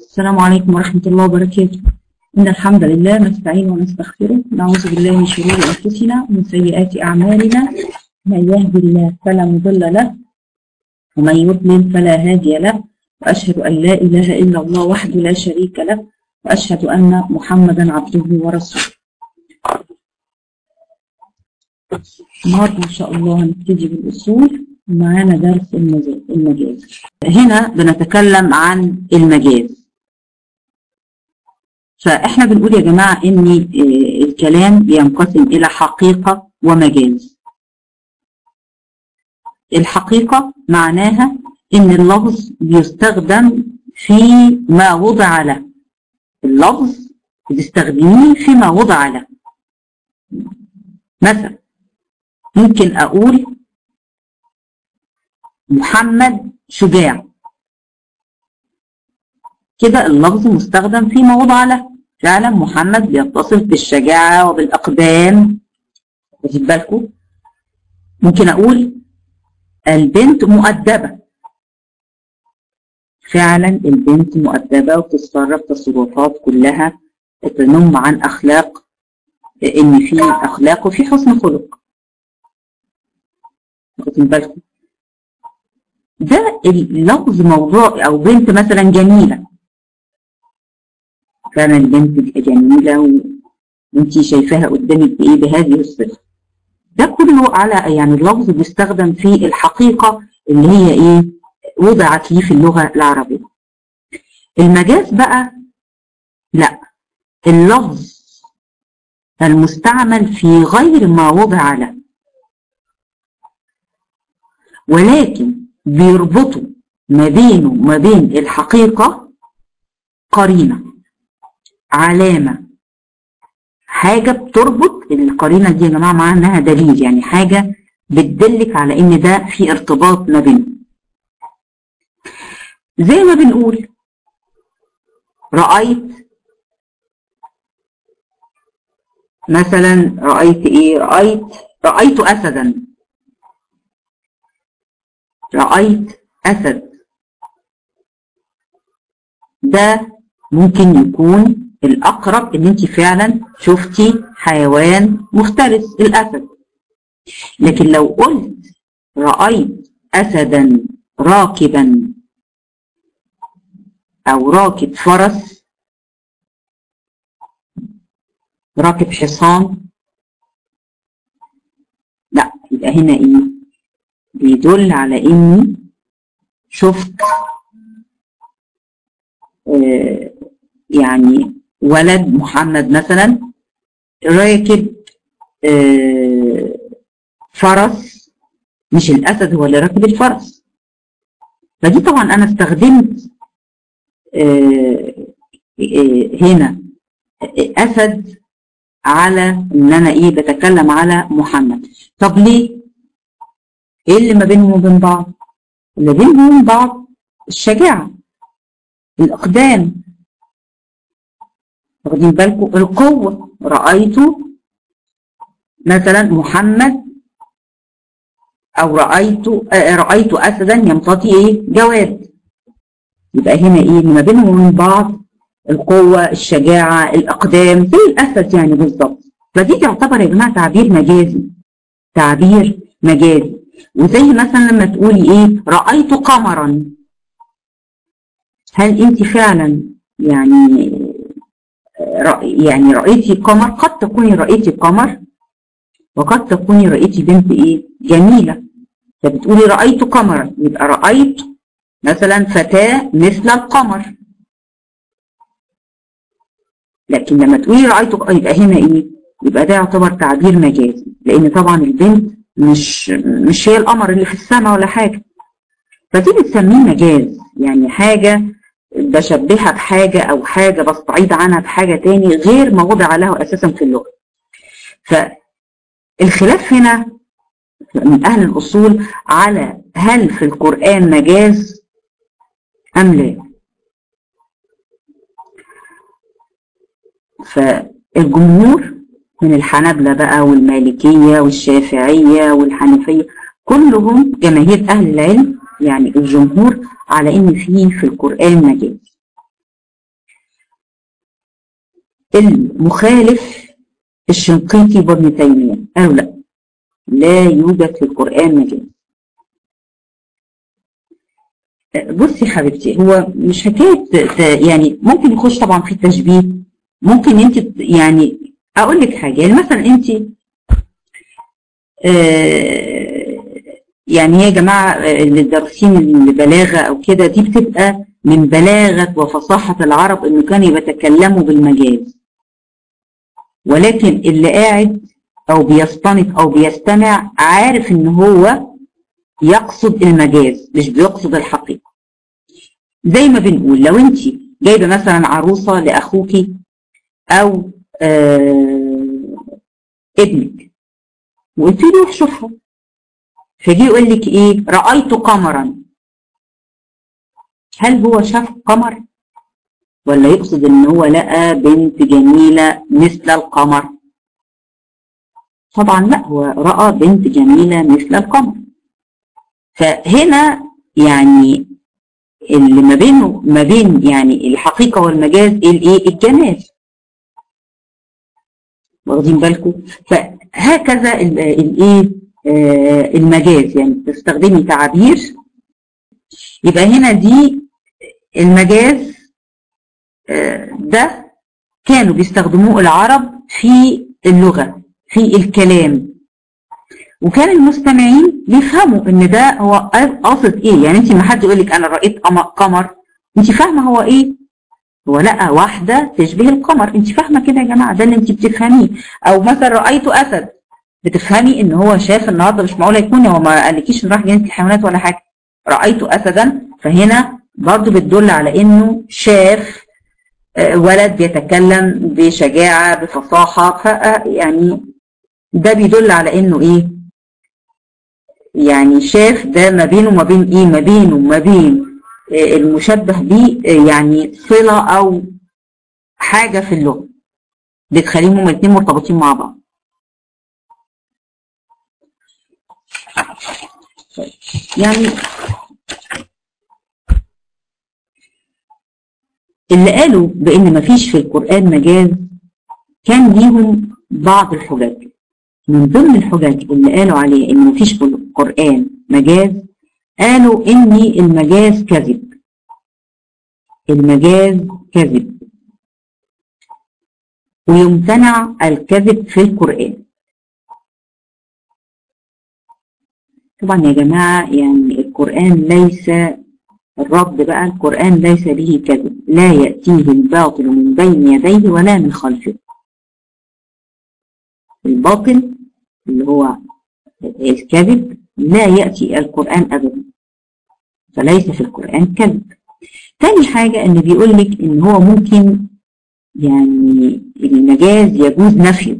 السلام عليكم ورحمة الله وبركاته إن الحمد لله نستعين ونستغفره نعوذ بالله من شرور أنفسنا ومن سيئات أعمالنا من يهدي الله فلا مضل له ومن يضلل فلا هادي له وأشهد أن لا إله إلا الله وحده لا شريك له وأشهد أن محمدا عبده ورسوله النهارده إن شاء الله هنبتدي بالأصول ومعانا درس المجاز المجاز هنا بنتكلم عن المجاز فاحنا بنقول يا جماعة ان الكلام بينقسم الى حقيقة ومجاز الحقيقة معناها ان اللفظ بيستخدم في ما وضع له اللفظ بتستخدميه فيما وضع له مثلا ممكن اقول محمد شجاع كده اللفظ مستخدم فيما وضع له فعلا محمد بيتصف بالشجاعة وبالأقدام واخد بالكم ممكن أقول البنت مؤدبة فعلا البنت مؤدبة وبتتصرف تصرفات كلها تنم عن أخلاق إن في أخلاق وفي حسن خلق واخدين بالكم ده اللفظ موضوع أو بنت مثلا جميلة فعلا البنت جميلة وانت شايفاها قدامك بإيه بهذه الصفة ده كله على يعني اللفظ بيستخدم في الحقيقة اللي هي إيه وضعت ليه في اللغة العربية المجاز بقى لا اللفظ المستعمل في غير ما وضع له ولكن بيربطوا ما بينه وما بين الحقيقة قرينة علامة حاجة بتربط القرينة دي يا جماعة معناها انها دليل يعني حاجة بتدلك على ان ده في ارتباط ما بينهم زي ما بنقول رأيت مثلا رأيت ايه رأيت رأيت أسدا رأيت أسد ده ممكن يكون الأقرب إن أنت فعلا شفتي حيوان مفترس الأسد لكن لو قلت رأيت أسدا راكبا أو راكب فرس راكب حصان لا يبقى هنا إيه بيدل على إني شفت آه يعني ولد محمد مثلا راكب آه فرس مش الأسد هو اللي راكب الفرس فدي طبعا أنا استخدمت آه هنا أسد على إن أنا إيه بتكلم على محمد طب ليه؟ إيه اللي ما بينهم وبين بعض؟ اللي بينهم وبين بعض الشجاعة الأقدام واخدين بالكم القوة رأيت مثلا محمد أو رأيت رأيت أسدا يمتطي إيه جواد يبقى هنا إيه ما بينهم وبين بعض القوة الشجاعة الأقدام زي الأسد يعني بالظبط فدي تعتبر يا جماعة تعبير مجازي تعبير مجازي وزي مثلا لما تقولي إيه رأيت قمرا هل أنت فعلا يعني يعني رأيتي قمر قد تكوني رأيتي قمر وقد تكوني رأيتي بنت ايه جميلة فبتقولي رأيت قمرا يبقى رأيت مثلا فتاة مثل القمر لكن لما تقولي رأيت يبقى هنا ايه يبقى ده يعتبر تعبير مجازي لان طبعا البنت مش مش هي القمر اللي في السماء ولا حاجة فدي بتسميه مجاز يعني حاجة بشبهها بحاجة أو حاجة بستعيد عنها بحاجة تاني غير ما وضع له أساسا في اللغة فالخلاف هنا من أهل الأصول على هل في القرآن مجاز أم لا فالجمهور من الحنبلة بقى والمالكية والشافعية والحنفية كلهم جماهير أهل العلم يعني الجمهور على إن فيه في القرآن مجاز المخالف الشنقيطي وابن تيمية قالوا لا لا يوجد في القرآن مجاز بصي حبيبتي هو مش حكاية يعني ممكن يخش طبعا في التشبيه ممكن انت يعني اقول لك حاجة يعني مثلا انت آه يعني يا جماعة اللي دارسين البلاغة او كده دي بتبقى من بلاغة وفصاحة العرب انه كانوا يتكلموا بالمجاز ولكن اللي قاعد او بيصطنف او بيستمع عارف ان هو يقصد المجاز مش بيقصد الحقيقة زي ما بنقول لو انت جايبة مثلا عروسة لاخوكي او آه ابنك وقلت له روح شوفها فجي يقول لك ايه رأيت قمرا هل هو شاف قمر ولا يقصد ان هو لقى بنت جميلة مثل القمر طبعا لا هو رأى بنت جميلة مثل القمر فهنا يعني اللي ما بينه ما بين يعني الحقيقة والمجاز الايه الجمال واخدين بالكم فهكذا الايه المجاز يعني تستخدمي تعابير يبقى هنا دي المجاز ده كانوا بيستخدموه العرب في اللغة في الكلام وكان المستمعين بيفهموا ان ده هو قاصد ايه يعني انت ما حد يقول لك انا رأيت قمر انت فاهمه هو ايه هو لقى واحدة تشبه القمر انت فاهمه كده يا جماعة ده اللي انت بتفهميه او مثلا رأيت اسد بتفهمي ان هو شاف النهارده مش معقول يكون هو ما قالكيش ان راح جنينة الحيوانات ولا حاجة رأيت اسدا فهنا برضو بتدل على انه شاف ولد بيتكلم بشجاعة بفصاحة ف يعني ده بيدل على انه ايه يعني شاف ده ما بينه وما بين ايه ما بينه وما بين المشبه بيه يعني صلة او حاجة في اللغة بتخليهم هما الاثنين مرتبطين مع بعض يعني اللي قالوا بان مفيش في القرآن مجاز كان ليهم بعض الحجج من ضمن الحجج اللي قالوا عليه ان مفيش في القرآن مجاز قالوا ان المجاز كذب المجاز كذب ويمتنع الكذب في القرآن طبعا يا جماعة يعني القرآن ليس الرب بقى القرآن ليس به كذب لا يأتيه الباطل من بين يديه ولا من خلفه الباطل اللي هو الكذب لا يأتي القرآن أبدا فليس في القرآن كذب تاني حاجة ان بيقول لك ان هو ممكن يعني المجاز يجوز نفيه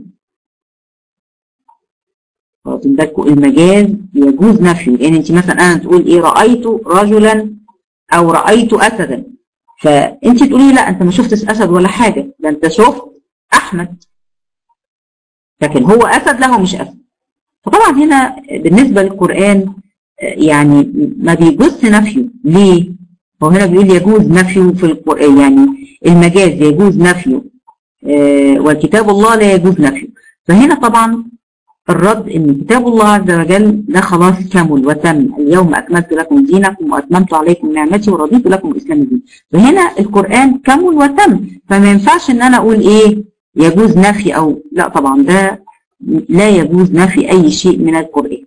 واخدين بالكم المجاز يجوز نفيه لان انت مثلا انا تقول ايه رأيت رجلا او رأيت اسدا فانت تقولي لا انت ما شفتش اسد ولا حاجة ده انت شفت احمد لكن هو اسد لا هو مش اسد فطبعا هنا بالنسبة للقرآن يعني ما بيجوز نفيه ليه هو هنا بيقول يجوز نفيه في القرآن يعني المجاز يجوز نفيه والكتاب الله لا يجوز نفيه فهنا طبعا الرد ان كتاب الله عز وجل ده خلاص كمل وتم اليوم اكملت لكم دينكم واتممت عليكم نعمتي ورضيت لكم الاسلام دين فهنا القران كمل وتم فما ينفعش ان انا اقول ايه يجوز نفي او لا طبعا ده لا يجوز نفي اي شيء من القران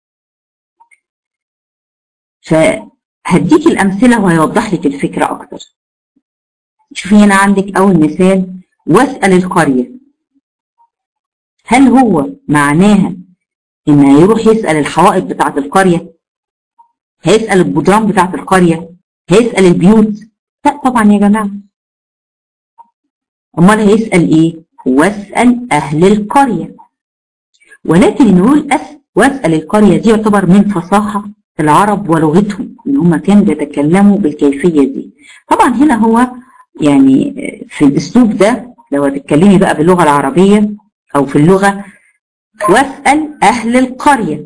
فهديك الامثله وهيوضح لك الفكره اكتر شوفي هنا عندك اول مثال واسال القريه هل هو معناها ان هيروح يسأل الحوائط بتاعة القرية هيسأل الجدران بتاعة القرية هيسأل البيوت لا طبعا يا جماعة امال هيسأل ايه واسأل اهل القرية ولكن نقول أس واسأل القرية دي يعتبر من فصاحة العرب ولغتهم ان هم كانوا بيتكلموا بالكيفية دي طبعا هنا هو يعني في الاسلوب ده لو هتتكلمي بقى باللغة العربية أو في اللغة واسأل أهل القرية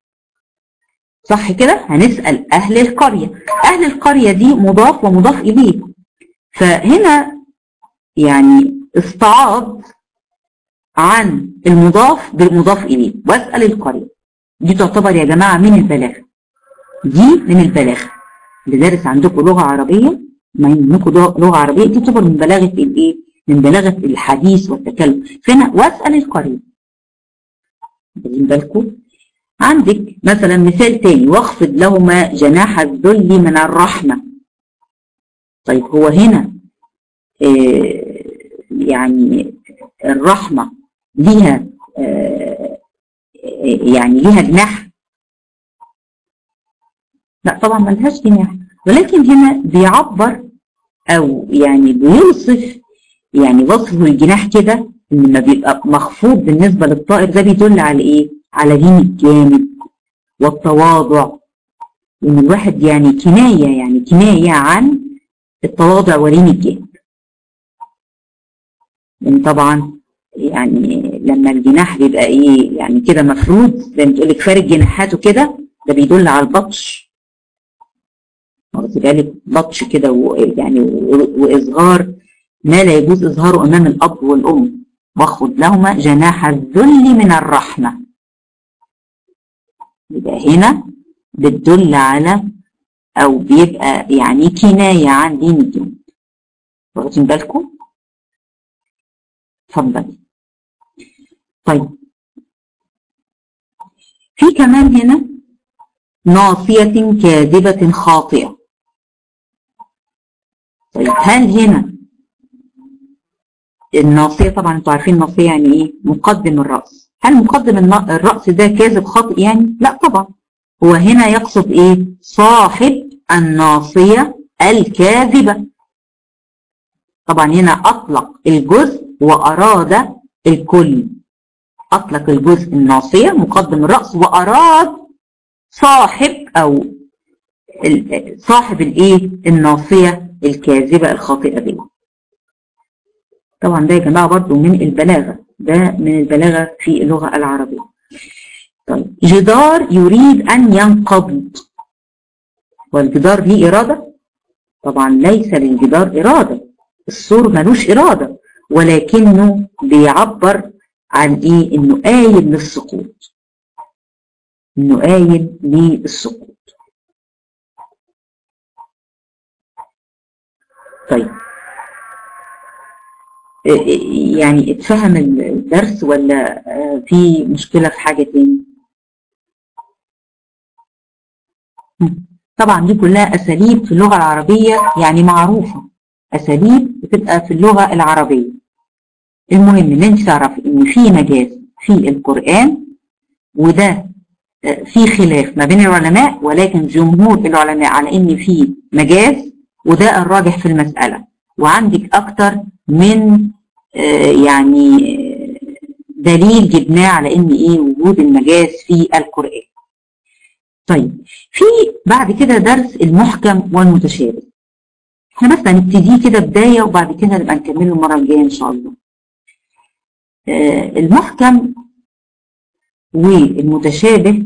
صح كده هنسأل أهل القرية أهل القرية دي مضاف ومضاف إليه فهنا يعني استعاض عن المضاف بالمضاف إليه واسأل القرية دي تعتبر يا جماعة من البلاغة دي من البلاغة اللي دارس عندكم لغة عربية ما عندكم لغة عربية دي تعتبر من بلاغة الايه؟ من بلاغة الحديث والتكلم فهنا واسأل القرية واخدين بالكم عندك مثلا مثال تاني واخفض لهما جناح الذل من الرحمة طيب هو هنا آه يعني الرحمة ليها آه يعني ليها جناح لا طبعا ملهاش جناح ولكن هنا بيعبر او يعني بيوصف يعني وصفه الجناح كده ان لما بيبقى مخفوض بالنسبه للطائر ده بيدل على ايه؟ على دين الجانب والتواضع وان الواحد يعني كنايه يعني كنايه عن التواضع ولين الجانب. لان طبعا يعني لما الجناح بيبقى ايه يعني كده مفروض زي ما تقول لك فارق جناحاته كده ده بيدل على البطش واخد بالك بطش كده ويعني واظهار ما لا يجوز اظهاره امام الاب والام واخفض لهما جناح الذل من الرحمه يبقى هنا بتدل على او بيبقى يعني كنايه عن دين الدين واخدين بالكم اتفضلي طيب في كمان هنا ناصية كاذبة خاطئة طيب هل هنا الناصية طبعا انتوا عارفين الناصية يعني ايه مقدم الرأس هل مقدم الرأس ده كاذب خاطئ يعني لا طبعا هو هنا يقصد ايه صاحب الناصية الكاذبة طبعا هنا أطلق الجزء وأراد الكل أطلق الجزء الناصية مقدم الرأس وأراد صاحب أو صاحب الإيه الناصية الكاذبة الخاطئة دي طبعا ده يا جماعة برضو من البلاغة ده من البلاغة في اللغة العربية طيب جدار يريد أن ينقض والجدار ليه إرادة طبعا ليس للجدار إرادة السور ملوش إرادة ولكنه بيعبر عن إيه إنه قايل للسقوط إنه قايل للسقوط طيب يعني اتفهم الدرس ولا في مشكلة في حاجة تاني طبعا دي كلها أساليب في اللغة العربية يعني معروفة أساليب بتبقى في اللغة العربية المهم ان انت تعرفي ان في مجاز في القرآن وده في خلاف ما بين العلماء ولكن جمهور العلماء على ان في مجاز وده الراجح في المسألة وعندك اكتر من يعني دليل جبناه على ان ايه وجود المجاز في القرآن طيب في بعد كده درس المحكم والمتشابه احنا بس هنبتديه كده بداية وبعد كده نبقى نكمله المرة الجاية ان شاء الله آه المحكم والمتشابه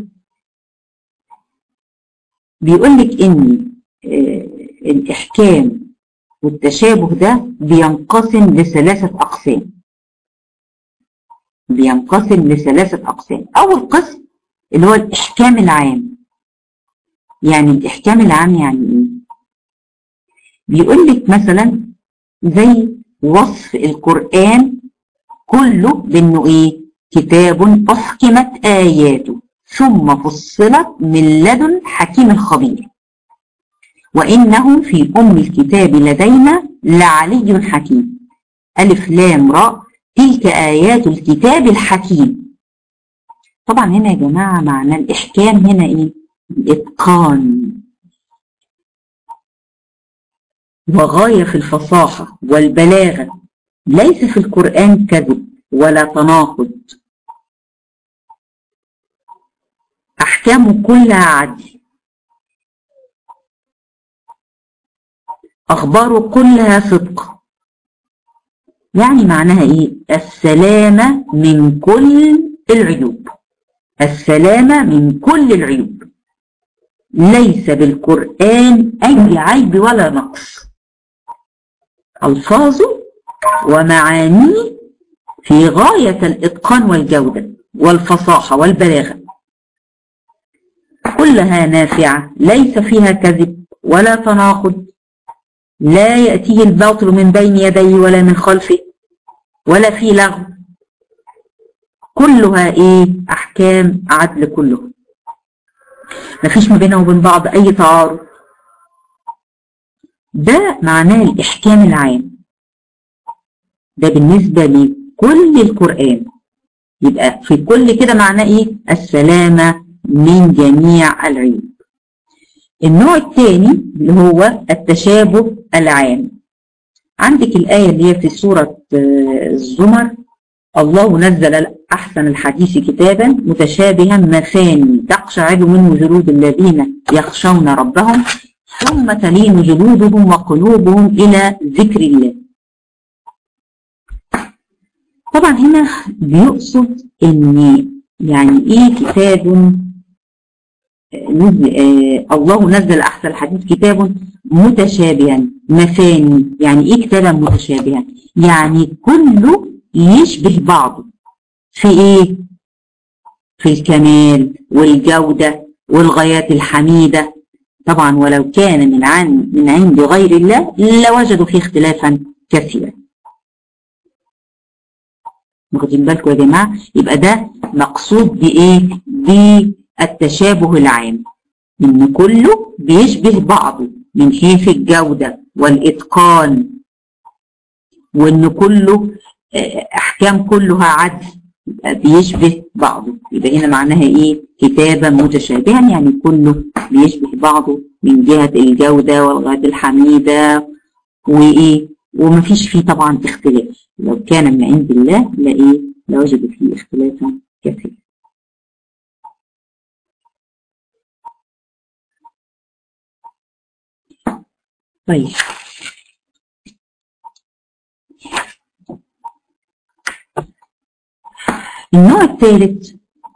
بيقول لك ان آه الاحكام والتشابه ده بينقسم لثلاثة اقسام بينقسم لثلاثة اقسام اول قسم اللي هو الاحكام العام يعني الاحكام العام يعني ايه بيقول لك مثلا زي وصف القرآن كله بانه ايه كتاب احكمت اياته ثم فصلت من لدن حكيم خبير وانه في ام الكتاب لدينا لعلي حكيم الف لام راء تلك ايات الكتاب الحكيم طبعا هنا يا جماعه معنى الاحكام هنا ايه الاتقان وغاية في الفصاحة والبلاغة ليس في القرآن كذب ولا تناقض أحكامه كلها عدل أخباره كلها صدق يعني معناها إيه السلامة من كل العيوب السلامة من كل العيوب ليس بالقرآن أي عيب ولا نقص ألفاظه ومعانيه في غاية الإتقان والجودة والفصاحة والبلاغة كلها نافعة ليس فيها كذب ولا تناقض لا يأتيه الباطل من بين يديه ولا من خلفه ولا في لغو كلها ايه احكام عدل كله مفيش ما بينها وبين بعض اي تعارض ده معناه الاحكام العام ده بالنسبة لكل القرآن يبقى في كل كده معناه ايه السلامة من جميع العيوب النوع الثاني اللي هو التشابه العام عندك الآية اللي هي في سورة الزمر الله نزل أحسن الحديث كتابا متشابها مثاني تقشعر منه جلود الذين يخشون ربهم ثم تلين جلودهم وقلوبهم إلى ذكر الله طبعا هنا بيقصد ان يعني ايه كتاب نزل آه الله نزل احسن الحديث كتاب متشابها مثاني يعني ايه كتابا متشابها يعني كله يشبه بعضه في ايه في الكمال والجودة والغايات الحميدة طبعا ولو كان من عن من عند غير الله لوجدوا فيه اختلافا كثيرا واخدين بالكم يا جماعه يبقى ده مقصود بايه بالتشابه العام ان كله بيشبه بعضه من حيث الجوده والاتقان وان كله احكام كلها عدل يبقى بيشبه بعضه يبقى هنا معناها ايه كتابا متشابها يعني كله بيشبه بعضه من جهه الجوده والغايه الحميده وايه ومفيش فيه طبعا اختلاف لو كان من عند الله لإيه لوجد فيه اختلافا كثيرا طيب النوع الثالث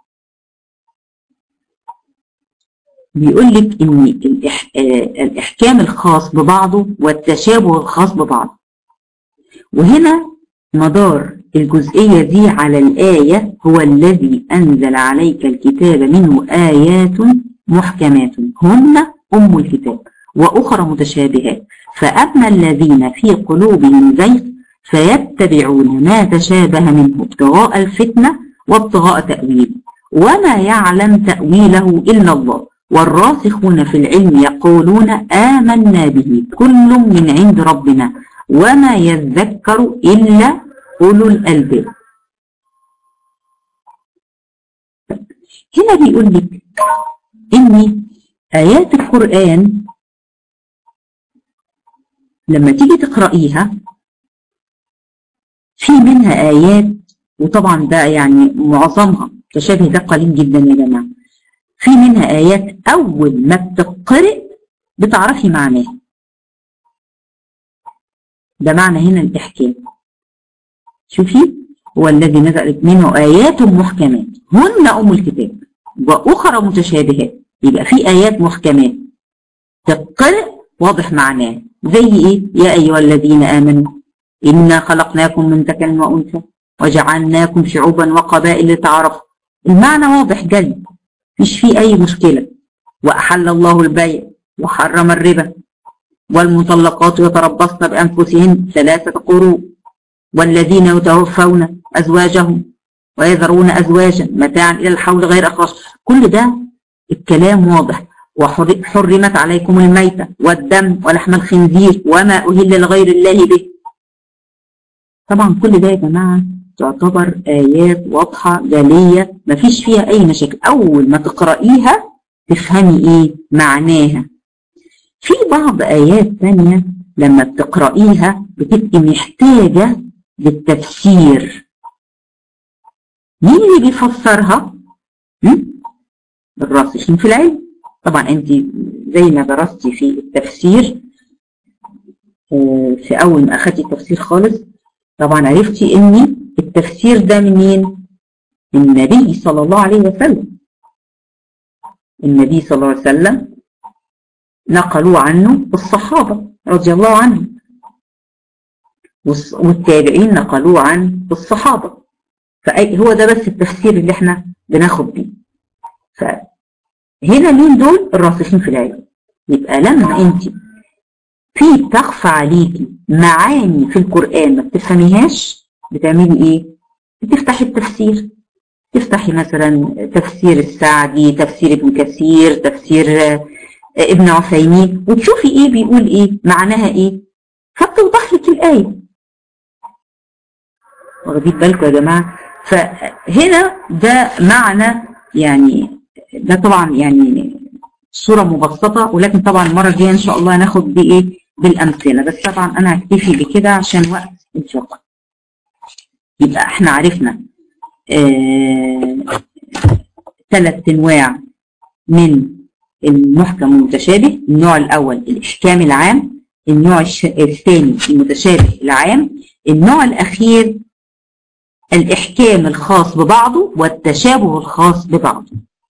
بيقول لك ان الإح... الاحكام الخاص ببعضه والتشابه الخاص ببعضه وهنا مدار الجزئية دي على الآية هو الذي أنزل عليك الكتاب منه آيات محكمات هن أم الكتاب وأخرى متشابهات فأما الذين في قلوبهم زيغ فيتبعون ما تشابه منه ابتغاء الفتنة وابتغاء تأويله وما يعلم تأويله إلا الله والراسخون في العلم يقولون آمنا به كل من عند ربنا وما يذكر إلا أولو الألباب هنا بيقول لك إن آيات القرآن لما تيجي تقرأيها في منها آيات وطبعا ده يعني معظمها تشابه ده قليل جدا يا جماعة في منها آيات أول ما بتقرأ بتعرفي معناها ده معنى هنا الإحكام شوفي هو الذي نزلت منه آيات محكمات هن أم الكتاب وأخرى متشابهات يبقى في آيات محكمات تقرأ واضح معناه زي إيه يا أيها الذين آمنوا إنا خلقناكم من ذكر وأنثى وجعلناكم شعوبا وقبائل لتعارفوا المعنى واضح جلي مش فيه أي مشكلة وأحل الله البيع وحرم الربا والمطلقات يتربصن بأنفسهن ثلاثة قروء والذين يتوفون أزواجهم ويذرون أزواجا متاعا إلى الحول غير أخراج كل ده الكلام واضح وحرمت عليكم الميتة والدم ولحم الخنزير وما أهل لغير الله به طبعا كل ده يا جماعة تعتبر آيات واضحة جلية مفيش فيها أي مشاكل أول ما تقرأيها تفهمي إيه معناها في بعض آيات ثانية لما بتقرأيها بتبقي محتاجة للتفسير مين اللي بيفسرها؟ الراسخين في العلم طبعا انت زي ما درستي في التفسير في اول ما اخدتي التفسير خالص طبعا عرفتي ان التفسير ده منين النبي صلى الله عليه وسلم النبي صلى الله عليه وسلم نقلوا عنه الصحابة رضي الله عنهم والتابعين نقلوه عن الصحابة فهو ده بس التفسير اللي احنا بناخد بيه فهنا مين دول الراسخين في العلم يبقى لما انت في تخفى عليكي معاني في القرآن ما بتفهميهاش بتعملي ايه بتفتحي التفسير تفتحي مثلا تفسير السعدي تفسير ابن كثير تفسير ابن عثيمين وتشوفي ايه بيقول ايه معناها ايه فبتوضح لك الآية واخدين بالكم يا جماعة فهنا ده معنى يعني ده طبعا يعني صورة مبسطة ولكن طبعا المرة الجاية إن شاء الله هناخد بإيه بالأمثلة بس طبعا أنا هكتفي بكده عشان وقت الفقه يبقى احنا عرفنا ثلاث آه أنواع من المحكم المتشابه النوع الأول الإحكام العام النوع الثاني المتشابه العام النوع الأخير الإحكام الخاص ببعضه والتشابه الخاص ببعضه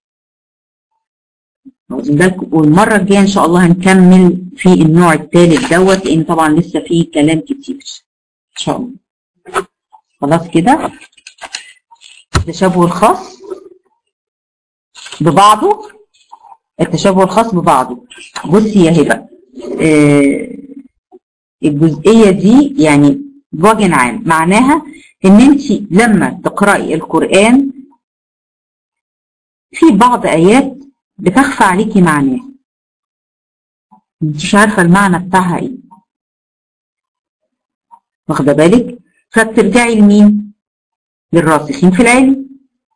والمرة الجاية إن شاء الله هنكمل في النوع الثالث دوت لأن طبعا لسه فيه كلام كتير إن شاء الله خلاص كده التشابه الخاص ببعضه التشابه الخاص ببعضه بصي يا هبه آه الجزئية دي يعني بوجه عام معناها ان انت لما تقرأي القرآن في بعض ايات بتخفى عليكي معناها انت مش عارفة المعنى بتاعها ايه واخده بالك فبترجعي لمين للراسخين في العلم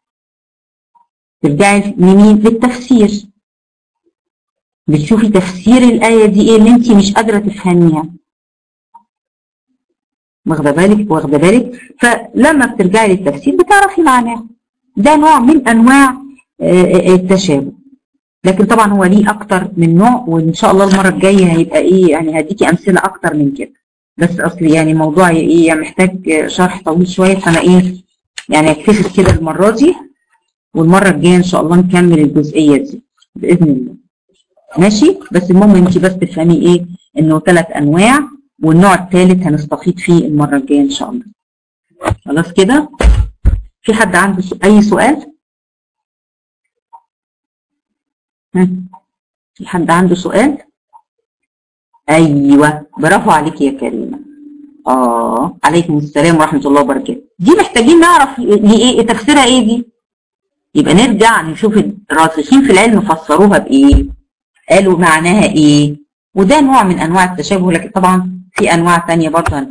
ترجعي لمين للتفسير بتشوفي تفسير الآية دي ايه اللي انت مش قادرة تفهميها واخده بالك واخده بالك فلما بترجعي للتفسير بتعرفي معناه ده نوع من انواع التشابه لكن طبعا هو ليه اكتر من نوع وان شاء الله المره الجايه هيبقى ايه يعني هديكي امثله اكتر من كده بس اصل يعني موضوع ايه يعني محتاج شرح طويل شويه فانا ايه يعني اكتفي كده المره دي والمره الجايه ان شاء الله نكمل الجزئيه دي باذن الله ماشي بس المهم انت بس تفهمي ايه انه ثلاث انواع والنوع الثالث هنستفيد فيه المرة الجاية إن شاء الله خلاص كده في حد عنده أي سؤال ها في حد عنده سؤال أيوة برافو عليك يا كريمة آه عليكم السلام ورحمة الله وبركاته دي محتاجين نعرف دي إيه تفسيرها إيه دي يبقى نرجع نشوف الراسخين في العلم فسروها بإيه قالوا معناها إيه وده نوع من أنواع التشابه لكن طبعا في انواع تانية برضه